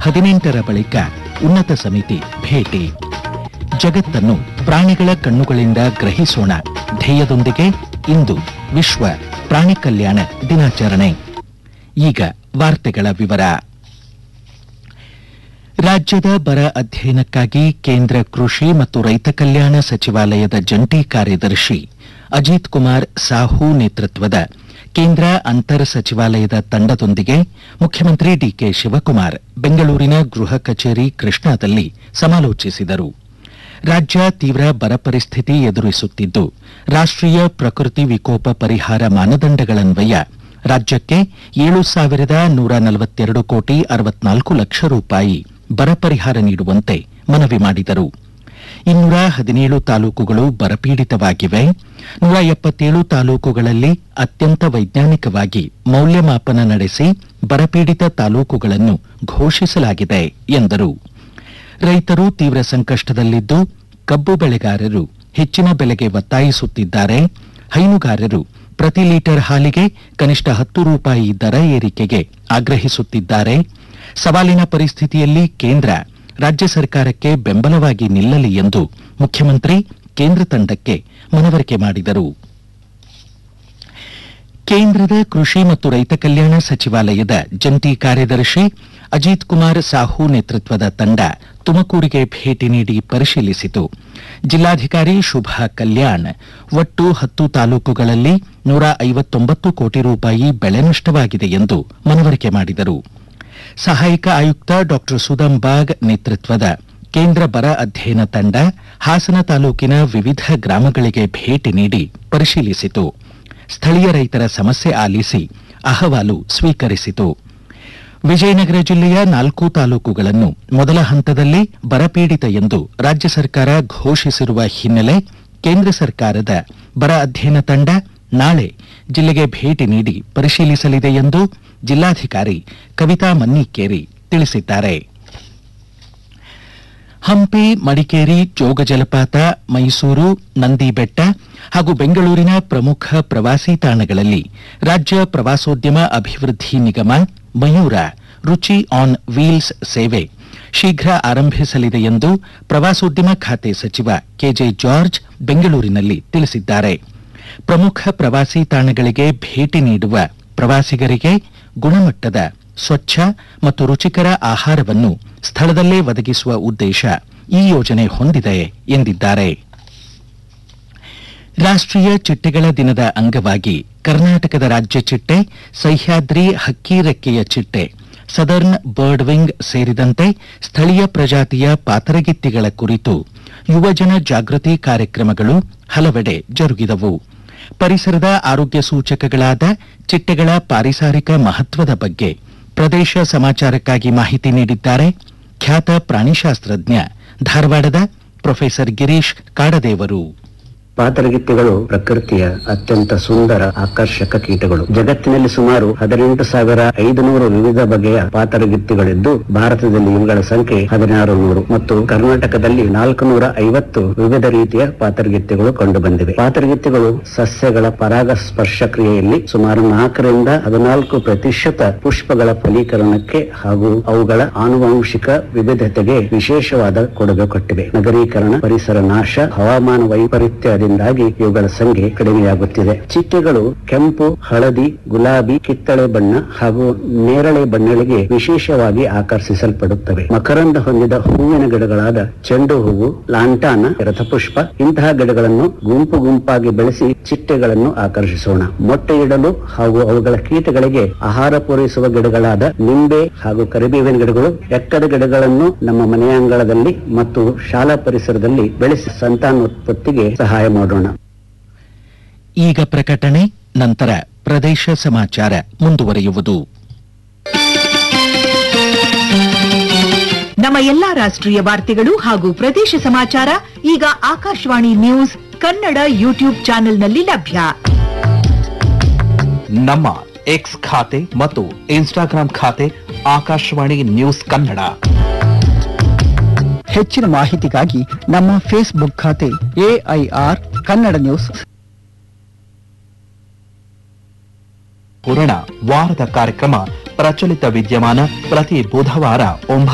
ಹದಿನೆಂಟರ ಬಳಿಕ ಉನ್ನತ ಸಮಿತಿ ಭೇಟಿ ಜಗತ್ತನ್ನು ಪ್ರಾಣಿಗಳ ಕಣ್ಣುಗಳಿಂದ ಗ್ರಹಿಸೋಣ ಧ್ಯೇಯದೊಂದಿಗೆ ಇಂದು ವಿಶ್ವ ಪ್ರಾಣಿ ಕಲ್ಯಾಣ ದಿನಾಚರಣೆ ಈಗ ವಾರ್ತೆಗಳ ವಿವರ ರಾಜ್ಯದ ಬರ ಅಧ್ಯಯನಕ್ಕಾಗಿ ಕೇಂದ್ರ ಕೃಷಿ ಮತ್ತು ರೈತ ಕಲ್ಯಾಣ ಸಚಿವಾಲಯದ ಜಂಟಿ ಕಾರ್ಯದರ್ಶಿ ಅಜಿತ್ ಕುಮಾರ್ ಸಾಹು ನೇತೃತ್ವದ ಕೇಂದ್ರ ಅಂತರ್ ಸಚಿವಾಲಯದ ತಂಡದೊಂದಿಗೆ ಮುಖ್ಯಮಂತ್ರಿ ಡಿಕೆ ಶಿವಕುಮಾರ್ ಬೆಂಗಳೂರಿನ ಗೃಹ ಕಚೇರಿ ಕೃಷ್ಣಾದಲ್ಲಿ ಸಮಾಲೋಚಿಸಿದರು ರಾಜ್ಯ ತೀವ್ರ ಬರ ಪರಿಸ್ಥಿತಿ ಎದುರಿಸುತ್ತಿದ್ದು ರಾಷ್ಟ್ರೀಯ ಪ್ರಕೃತಿ ವಿಕೋಪ ಪರಿಹಾರ ಮಾನದಂಡಗಳನ್ವಯ ರಾಜ್ಯಕ್ಕೆ ಏಳು ಸಾವಿರದ ನೂರ ನಲವತ್ತೆರಡು ಕೋಟಿ ಅರವತ್ನಾಲ್ಕು ಲಕ್ಷ ರೂಪಾಯಿ ಬರ ಪರಿಹಾರ ನೀಡುವಂತೆ ಮನವಿ ಮಾಡಿದರು ಇನ್ನೂರ ಹದಿನೇಳು ತಾಲೂಕುಗಳು ಬರಪೀಡಿತವಾಗಿವೆ ನೂರ ಎಪ್ಪತ್ತೇಳು ತಾಲೂಕುಗಳಲ್ಲಿ ಅತ್ಯಂತ ವೈಜ್ಞಾನಿಕವಾಗಿ ಮೌಲ್ಯಮಾಪನ ನಡೆಸಿ ಬರಪೀಡಿತ ತಾಲೂಕುಗಳನ್ನು ಘೋಷಿಸಲಾಗಿದೆ ಎಂದರು ರೈತರು ತೀವ್ರ ಸಂಕಷ್ಟದಲ್ಲಿದ್ದು ಕಬ್ಬು ಬೆಳೆಗಾರರು ಹೆಚ್ಚಿನ ಬೆಲೆಗೆ ಒತ್ತಾಯಿಸುತ್ತಿದ್ದಾರೆ ಹೈನುಗಾರರು ಪ್ರತಿ ಲೀಟರ್ ಹಾಲಿಗೆ ಕನಿಷ್ಠ ಹತ್ತು ರೂಪಾಯಿ ದರ ಏರಿಕೆಗೆ ಆಗ್ರಹಿಸುತ್ತಿದ್ದಾರೆ ಸವಾಲಿನ ಪರಿಸ್ಥಿತಿಯಲ್ಲಿ ಕೇಂದ್ರ ರಾಜ್ಯ ಸರ್ಕಾರಕ್ಕೆ ಬೆಂಬಲವಾಗಿ ನಿಲ್ಲಲಿ ಎಂದು ಮುಖ್ಯಮಂತ್ರಿ ಕೇಂದ್ರ ತಂಡಕ್ಕೆ ಮನವರಿಕೆ ಮಾಡಿದರು ಕೇಂದ್ರದ ಕೃಷಿ ಮತ್ತು ರೈತ ಕಲ್ಯಾಣ ಸಚಿವಾಲಯದ ಜಂಟಿ ಕಾರ್ಯದರ್ಶಿ ಅಜಿತ್ ಕುಮಾರ್ ಸಾಹು ನೇತೃತ್ವದ ತಂಡ ತುಮಕೂರಿಗೆ ಭೇಟಿ ನೀಡಿ ಪರಿಶೀಲಿಸಿತು ಜಿಲ್ಲಾಧಿಕಾರಿ ಶುಭಾ ಕಲ್ಯಾಣ್ ಒಟ್ಟು ಹತ್ತು ತಾಲೂಕುಗಳಲ್ಲಿ ನೂರ ಐವತ್ತೊಂಬತ್ತು ಕೋಟಿ ರೂಪಾಯಿ ಬೆಳೆ ನಷ್ಟವಾಗಿದೆ ಎಂದು ಮನವರಿಕೆ ಮಾಡಿದರು ಸಹಾಯಕ ಆಯುಕ್ತ ಡಾ ಸುದಂ ಬಾಗ್ ನೇತೃತ್ವದ ಕೇಂದ್ರ ಬರ ಅಧ್ಯಯನ ತಂಡ ಹಾಸನ ತಾಲೂಕಿನ ವಿವಿಧ ಗ್ರಾಮಗಳಿಗೆ ಭೇಟಿ ನೀಡಿ ಪರಿಶೀಲಿಸಿತು ಸ್ಥಳೀಯ ರೈತರ ಸಮಸ್ಯೆ ಆಲಿಸಿ ಅಹವಾಲು ಸ್ವೀಕರಿಸಿತು ವಿಜಯನಗರ ಜಿಲ್ಲೆಯ ನಾಲ್ಕು ತಾಲೂಕುಗಳನ್ನು ಮೊದಲ ಹಂತದಲ್ಲಿ ಬರಪೀಡಿತ ಎಂದು ರಾಜ್ಯ ಸರ್ಕಾರ ಘೋಷಿಸಿರುವ ಹಿನ್ನೆಲೆ ಕೇಂದ್ರ ಸರ್ಕಾರದ ಬರ ಅಧ್ಯಯನ ತಂಡ ನಾಳೆ ಜಿಲ್ಲೆಗೆ ಭೇಟಿ ನೀಡಿ ಪರಿಶೀಲಿಸಲಿದೆ ಎಂದು ಜಿಲ್ಲಾಧಿಕಾರಿ ಕವಿತಾ ಮನ್ನಿಕೇರಿ ತಿಳಿಸಿದ್ದಾರೆ ಹಂಪಿ ಮಡಿಕೇರಿ ಜೋಗ ಜಲಪಾತ ಮೈಸೂರು ನಂದಿ ಬೆಟ್ಟ ಹಾಗೂ ಬೆಂಗಳೂರಿನ ಪ್ರಮುಖ ಪ್ರವಾಸಿ ತಾಣಗಳಲ್ಲಿ ರಾಜ್ಯ ಪ್ರವಾಸೋದ್ಯಮ ಅಭಿವೃದ್ಧಿ ನಿಗಮ ಮಯೂರ ರುಚಿ ಆನ್ ವೀಲ್ಸ್ ಸೇವೆ ಶೀಘ್ರ ಆರಂಭಿಸಲಿದೆ ಎಂದು ಪ್ರವಾಸೋದ್ಯಮ ಖಾತೆ ಸಚಿವ ಕೆಜೆ ಜಾರ್ಜ್ ಬೆಂಗಳೂರಿನಲ್ಲಿ ತಿಳಿಸಿದ್ದಾರೆ ಪ್ರಮುಖ ಪ್ರವಾಸಿ ತಾಣಗಳಿಗೆ ಭೇಟಿ ನೀಡುವ ಪ್ರವಾಸಿಗರಿಗೆ ಗುಣಮಟ್ಟದ ಸ್ವಚ್ಛ ಮತ್ತು ರುಚಿಕರ ಆಹಾರವನ್ನು ಸ್ಥಳದಲ್ಲೇ ಒದಗಿಸುವ ಉದ್ದೇಶ ಈ ಯೋಜನೆ ಹೊಂದಿದೆ ಎಂದಿದ್ದಾರೆ ರಾಷ್ಟ್ರೀಯ ಚಿಟ್ಟೆಗಳ ದಿನದ ಅಂಗವಾಗಿ ಕರ್ನಾಟಕದ ರಾಜ್ಯ ಚಿಟ್ಟೆ ಸಹ್ಯಾದ್ರಿ ಹಕ್ಕಿ ರೆಕ್ಕೆಯ ಚಿಟ್ಟೆ ಸದರ್ನ್ ಬರ್ಡ್ ವಿಂಗ್ ಸೇರಿದಂತೆ ಸ್ಥಳೀಯ ಪ್ರಜಾತಿಯ ಪಾತರಗಿತ್ತಿಗಳ ಕುರಿತು ಯುವಜನ ಜಾಗೃತಿ ಕಾರ್ಯಕ್ರಮಗಳು ಹಲವೆಡೆ ಜರುಗಿದವು ಪರಿಸರದ ಆರೋಗ್ಯ ಸೂಚಕಗಳಾದ ಚಿಟ್ಟೆಗಳ ಪಾರಿಸಾರಿಕ ಮಹತ್ವದ ಬಗ್ಗೆ ಪ್ರದೇಶ ಸಮಾಚಾರಕ್ಕಾಗಿ ಮಾಹಿತಿ ನೀಡಿದ್ದಾರೆ ಖ್ಯಾತ ಪ್ರಾಣಿಶಾಸ್ತ್ರಜ್ಞ ಧಾರವಾಡದ ಪ್ರೊಫೆಸರ್ ಗಿರೀಶ್ ಕಾಡದೇವರು ಪಾತರಗಿತ್ತಿಗಳು ಪ್ರಕೃತಿಯ ಅತ್ಯಂತ ಸುಂದರ ಆಕರ್ಷಕ ಕೀಟಗಳು ಜಗತ್ತಿನಲ್ಲಿ ಸುಮಾರು ಹದಿನೆಂಟು ಸಾವಿರ ಐದುನೂರು ವಿವಿಧ ಬಗೆಯ ಪಾತರಗಿತ್ತಿಗಳಿದ್ದು ಭಾರತದಲ್ಲಿ ಇವುಗಳ ಸಂಖ್ಯೆ ಹದಿನಾರು ನೂರು ಮತ್ತು ಕರ್ನಾಟಕದಲ್ಲಿ ನಾಲ್ಕು ನೂರ ಐವತ್ತು ವಿವಿಧ ರೀತಿಯ ಪಾತರಗಿತ್ತಿಗಳು ಕಂಡುಬಂದಿವೆ ಪಾತರಗಿತ್ತಿಗಳು ಸಸ್ಯಗಳ ಪರಾಗ ಸ್ಪರ್ಶ ಕ್ರಿಯೆಯಲ್ಲಿ ಸುಮಾರು ನಾಲ್ಕರಿಂದ ಹದಿನಾಲ್ಕು ಪ್ರತಿಶತ ಪುಷ್ಪಗಳ ಫಲೀಕರಣಕ್ಕೆ ಹಾಗೂ ಅವುಗಳ ಆನುವಂಶಿಕ ವಿವಿಧತೆಗೆ ವಿಶೇಷವಾದ ಕೊಡುಗೆ ಕೊಟ್ಟಿವೆ ನಗರೀಕರಣ ಪರಿಸರ ನಾಶ ಹವಾಮಾನ ವೈಪರೀತ್ಯದಿಂದಾಗಿ ಇವುಗಳ ಸಂಖ್ಯೆ ಕಡಿಮೆಯಾಗುತ್ತಿದೆ ಚಿಟ್ಟೆಗಳು ಕೆಂಪು ಹಳದಿ ಗುಲಾಬಿ ಕಿತ್ತಳೆ ಬಣ್ಣ ಹಾಗೂ ನೇರಳೆ ಬಣ್ಣಗಳಿಗೆ ವಿಶೇಷವಾಗಿ ಆಕರ್ಷಿಸಲ್ಪಡುತ್ತವೆ ಮಕರಂದ ಹೊಂದಿದ ಹೂವಿನ ಗಿಡಗಳಾದ ಚೆಂಡು ಹೂವು ಲಾಂಟಾನ ರಥಪುಷ್ಪ ಇಂತಹ ಗಿಡಗಳನ್ನು ಗುಂಪು ಗುಂಪಾಗಿ ಬೆಳೆಸಿ ಚಿಟ್ಟೆಗಳನ್ನು ಆಕರ್ಷಿಸೋಣ ಮೊಟ್ಟೆ ಇಡಲು ಹಾಗೂ ಅವುಗಳ ಕೀಟಗಳಿಗೆ ಆಹಾರ ಪೂರೈಸುವ ಗಿಡಗಳಾದ ನಿಂಬೆ ಹಾಗೂ ಕರಿಬೇವಿನ ಗಿಡಗಳು ಎಕ್ಕದ ಗಿಡಗಳನ್ನು ನಮ್ಮ ಮನೆಯಂಗಳದಲ್ಲಿ ಮತ್ತು ಶಾಲಾ ಪರಿಸರದಲ್ಲಿ ಬೆಳೆಸಿ ಸಂತಾನೋತ್ಪತ್ತಿಗೆ ಸಹಾಯ ಮಾಡೋಣ ಈಗ ಪ್ರಕಟಣೆ ನಂತರ ಪ್ರದೇಶ ಸಮಾಚಾರ ಮುಂದುವರಿಯುವುದು ನಮ್ಮ ಎಲ್ಲಾ ರಾಷ್ಟ್ರೀಯ ವಾರ್ತೆಗಳು ಹಾಗೂ ಪ್ರದೇಶ ಸಮಾಚಾರ ಈಗ ಆಕಾಶವಾಣಿ ನ್ಯೂಸ್ ಕನ್ನಡ ಯೂಟ್ಯೂಬ್ ಚಾನೆಲ್ನಲ್ಲಿ ಲಭ್ಯ ನಮ್ಮ ಎಕ್ಸ್ ಖಾತೆ ಮತ್ತು ಇನ್ಸ್ಟಾಗ್ರಾಂ ಖಾತೆ ಆಕಾಶವಾಣಿ ನ್ಯೂಸ್ ಕನ್ನಡ ಹೆಚ್ಚಿನ ಮಾಹಿತಿಗಾಗಿ ನಮ್ಮ ಫೇಸ್ಬುಕ್ ಖಾತೆ ಎಐಆರ್ ಕನ್ನಡ ನ್ಯೂಸ್ ಪೂರಣ ವಾರದ ಕಾರ್ಯಕ್ರಮ ಪ್ರಚಲಿತ ವಿದ್ಯಮಾನ ಪ್ರತಿ ಬುಧವಾರ ಒಂಬತ್ತು